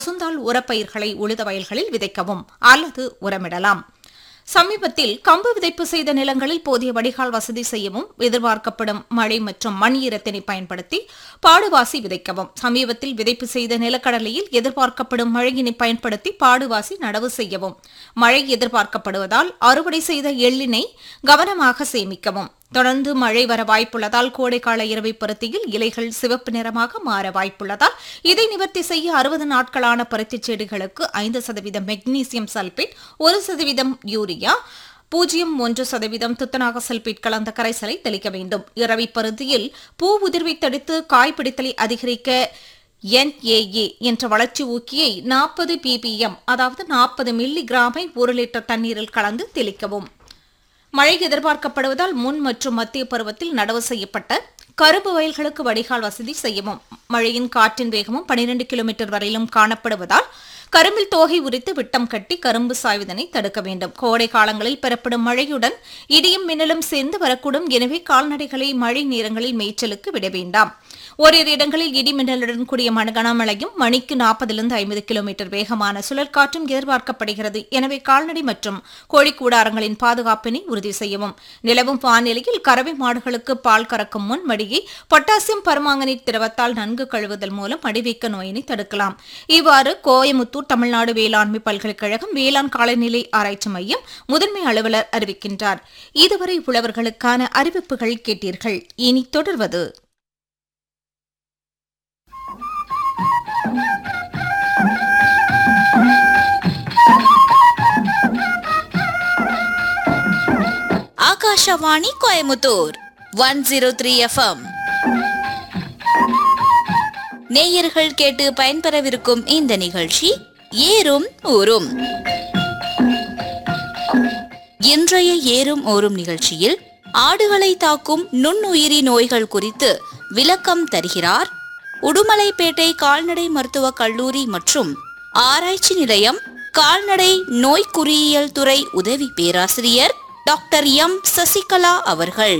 பசுந்தாள் உரப்பயிர்களை உழுத வயல்களில் விதைக்கவும் அல்லது உரமிடலாம் சமீபத்தில் கம்பு விதைப்பு செய்த நிலங்களில் போதிய வடிகால் வசதி செய்யவும் எதிர்பார்க்கப்படும் மழை மற்றும் மண் ஈரத்தினை பயன்படுத்தி பாடுவாசி விதைக்கவும் சமீபத்தில் விதைப்பு செய்த நிலக்கடலையில் எதிர்பார்க்கப்படும் மழையினை பயன்படுத்தி பாடுவாசி நடவு செய்யவும் மழை எதிர்பார்க்கப்படுவதால் அறுவடை செய்த எள்ளினை கவனமாக சேமிக்கவும் தொடர்ந்து மழை வர வாய்ப்புள்ளதால் கோடைக்கால இரவை பருத்தியில் இலைகள் சிவப்பு நிறமாக மாற வாய்ப்புள்ளதால் இதை நிவர்த்தி செய்ய அறுபது நாட்களான பருத்திச் செடிகளுக்கு ஐந்து சதவீதம் மெக்னீசியம் சல்பேட் ஒரு சதவீதம் யூரியா பூஜ்ஜியம் ஒன்று சதவீதம் துத்தநாக சல்பேட் கலந்த கரைசலை தெளிக்க வேண்டும் இரவி பருத்தியில் பூ உதிர்வை தடுத்து காய் பிடித்தலை அதிகரிக்க NAA என்ற வளர்ச்சி ஊக்கியை நாற்பது ppm அதாவது நாற்பது மில்லி கிராமை ஒரு லிட்டர் தண்ணீரில் கலந்து தெளிக்கவும் மழை எதிர்பார்க்கப்படுவதால் முன் மற்றும் மத்திய பருவத்தில் நடவு செய்யப்பட்ட கரும்பு வயல்களுக்கு வடிகால் வசதி செய்யவும் மழையின் காற்றின் வேகமும் 12 கிலோமீட்டர் வரையிலும் காணப்படுவதால் கரும்பில் தோகை உரித்து விட்டம் கட்டி கரும்பு சாய்வதனை தடுக்க வேண்டும் கோடை காலங்களில் பெறப்படும் மழையுடன் இடியும் மின்னலும் சேர்ந்து வரக்கூடும் எனவே கால்நடைகளை மழை நேரங்களில் மேய்ச்சலுக்கு விட வேண்டாம் ஓரிரு இடங்களில் இடி மின்னலுடன் கூடிய மண் கனமழையும் மணிக்கு நாற்பதிலிருந்து ஐம்பது கிலோமீட்டர் வேகமான சுழற்காற்றும் எதிர்பார்க்கப்படுகிறது எனவே கால்நடை மற்றும் கோழி கூடாரங்களின் பாதுகாப்பினை உறுதி செய்யவும் நிலவும் வானிலையில் கறவை மாடுகளுக்கு பால் கறக்கும் முன் மடியை பொட்டாசியம் பரமாங்கனேட் திரவத்தால் நன்கு கழுவுதல் மூலம் மடிவீக்க நோயினை தடுக்கலாம் இவ்வாறு கோயமுத்தூர் தமிழ்நாடு வேளாண்மை பல்கலைக்கழகம் வேளாண் காலநிலை ஆராய்ச்சி மையம் முதன்மை அலுவலர் அறிவிக்கின்றார் இதுவரை உழவர்களுக்கான அறிவிப்புகள் கேட்டீர்கள் இனி தொடர்வது Akashvani Coimbatore one zero three FM நேயர்கள் கேட்டு பயன்பெறவிருக்கும் இந்த நிகழ்ச்சி ஏறும் ஊரும் இன்றைய ஏறும் ஊரும் நிகழ்ச்சியில் ஆடுகளை தாக்கும் நுண்ணுயிரி நோய்கள் குறித்து விளக்கம் தருகிறார் உடுமலைப்பேட்டை கால்நடை மருத்துவக் கல்லூரி மற்றும் ஆராய்ச்சி நிலையம் கால்நடை நோய் குறியியல் துறை உதவி பேராசிரியர் டாக்டர் எம் சசிகலா அவர்கள்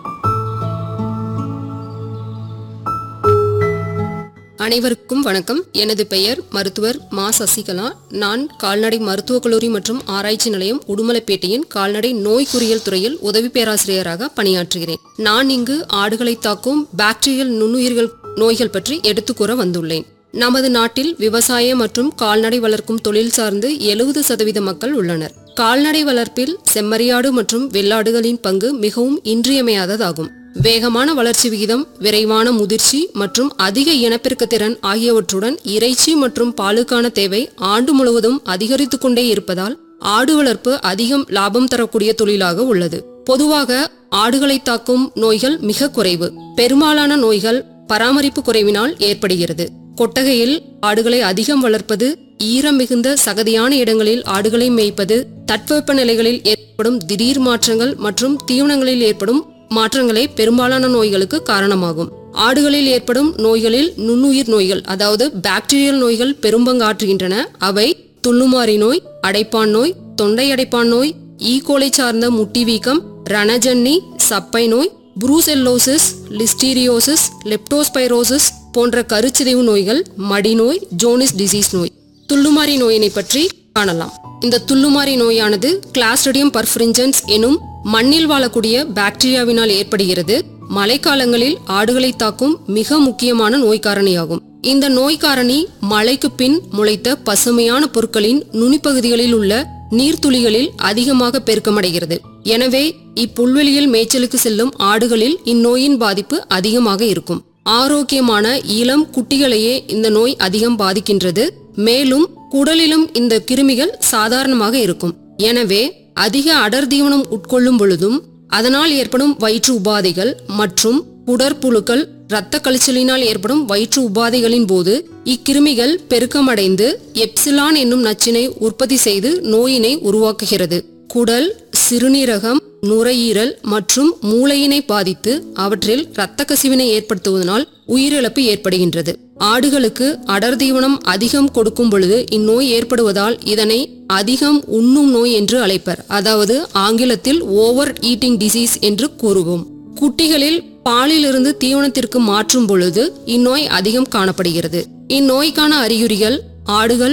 அனைவருக்கும் வணக்கம் எனது பெயர் மருத்துவர் மா சசிகலா நான் கால்நடை மருத்துவக் கல்லூரி மற்றும் ஆராய்ச்சி நிலையம் உடுமலைப்பேட்டையின் கால்நடை நோய் குறியியல் துறையில் உதவி பேராசிரியராக பணியாற்றுகிறேன் நான் இங்கு ஆடுகளை தாக்கும் பாக்டீரியல் நுண்ணுயிர்கள் நோய்கள் பற்றி எடுத்துக்கூற வந்துள்ளேன் நமது நாட்டில் விவசாய மற்றும் கால்நடை வளர்க்கும் தொழில் சார்ந்து எழுபது சதவீத மக்கள் உள்ளனர் கால்நடை வளர்ப்பில் செம்மறியாடு மற்றும் வெள்ளாடுகளின் பங்கு மிகவும் இன்றியமையாததாகும் வேகமான வளர்ச்சி விகிதம் விரைவான முதிர்ச்சி மற்றும் அதிக இனப்பெருக்க திறன் ஆகியவற்றுடன் இறைச்சி மற்றும் பாலுக்கான தேவை ஆண்டு முழுவதும் அதிகரித்து கொண்டே இருப்பதால் ஆடு வளர்ப்பு அதிகம் லாபம் தரக்கூடிய தொழிலாக உள்ளது பொதுவாக ஆடுகளை தாக்கும் நோய்கள் மிக குறைவு பெரும்பாலான நோய்கள் பராமரிப்பு குறைவினால் ஏற்படுகிறது கொட்டகையில் ஆடுகளை அதிகம் வளர்ப்பது ஈரம் மிகுந்த சகதியான இடங்களில் ஆடுகளை மேய்ப்பது தட்பவெப்ப நிலைகளில் ஏற்படும் திடீர் மாற்றங்கள் மற்றும் தீவனங்களில் ஏற்படும் மாற்றங்களே பெரும்பாலான நோய்களுக்கு காரணமாகும் ஆடுகளில் ஏற்படும் நோய்களில் நுண்ணுயிர் நோய்கள் அதாவது பாக்டீரியல் நோய்கள் பெரும்பங்காற்றுகின்றன அவை துள்ளுமாறி நோய் அடைப்பான் நோய் தொண்டை அடைப்பான் நோய் ஈகோலை சார்ந்த முட்டி வீக்கம் ரணஜன்னி சப்பை நோய் புரூசெல்லோசிஸ் லிஸ்டீரியோசிஸ் லெப்டோஸ்பைரோசிஸ் போன்ற கருச்சிதைவு நோய்கள் மடிநோய் ஜோனிஸ் டிசீஸ் நோய் துள்ளுமாறி நோயினை பற்றி காணலாம் இந்த துள்ளுமாறி நோயானது கிளாஸ்டிடியம் பர்ஃபரிஞ்சன்ஸ் எனும் மண்ணில் வாழக்கூடிய பாக்டீரியாவினால் ஏற்படுகிறது மழைக்காலங்களில் ஆடுகளை தாக்கும் மிக முக்கியமான நோய் காரணியாகும் இந்த நோய் காரணி மழைக்கு பின் முளைத்த பசுமையான பொருட்களின் நுனிப்பகுதிகளில் உள்ள நீர்த்துளிகளில் அதிகமாக பெருக்கமடைகிறது எனவே இப்புல்வெளியில் மேய்ச்சலுக்கு செல்லும் ஆடுகளில் இந்நோயின் பாதிப்பு அதிகமாக இருக்கும் ஆரோக்கியமான இளம் குட்டிகளையே இந்த நோய் அதிகம் பாதிக்கின்றது மேலும் குடலிலும் இந்த கிருமிகள் சாதாரணமாக இருக்கும் எனவே அதிக அடர் தீவனம் உட்கொள்ளும் பொழுதும் அதனால் ஏற்படும் வயிற்று உபாதைகள் மற்றும் குடற்புழுக்கள் இரத்த கழிச்சலினால் ஏற்படும் வயிற்று உபாதைகளின் போது இக்கிருமிகள் பெருக்கமடைந்து எப்சிலான் என்னும் நச்சினை உற்பத்தி செய்து நோயினை உருவாக்குகிறது குடல் சிறுநீரகம் நுரையீரல் மற்றும் மூளையினை பாதித்து அவற்றில் இரத்த கசிவினை ஏற்படுத்துவதனால் உயிரிழப்பு ஏற்படுகின்றது ஆடுகளுக்கு அடர் தீவனம் அதிகம் கொடுக்கும் பொழுது இந்நோய் ஏற்படுவதால் இதனை அதிகம் உண்ணும் நோய் என்று அழைப்பர் அதாவது ஆங்கிலத்தில் ஓவர் ஈட்டிங் டிசீஸ் என்று கூறுவோம் குட்டிகளில் பாலிலிருந்து தீவனத்திற்கு மாற்றும் பொழுது இந்நோய் அதிகம் காணப்படுகிறது இந்நோய்க்கான அறிகுறிகள் ஆடுகள்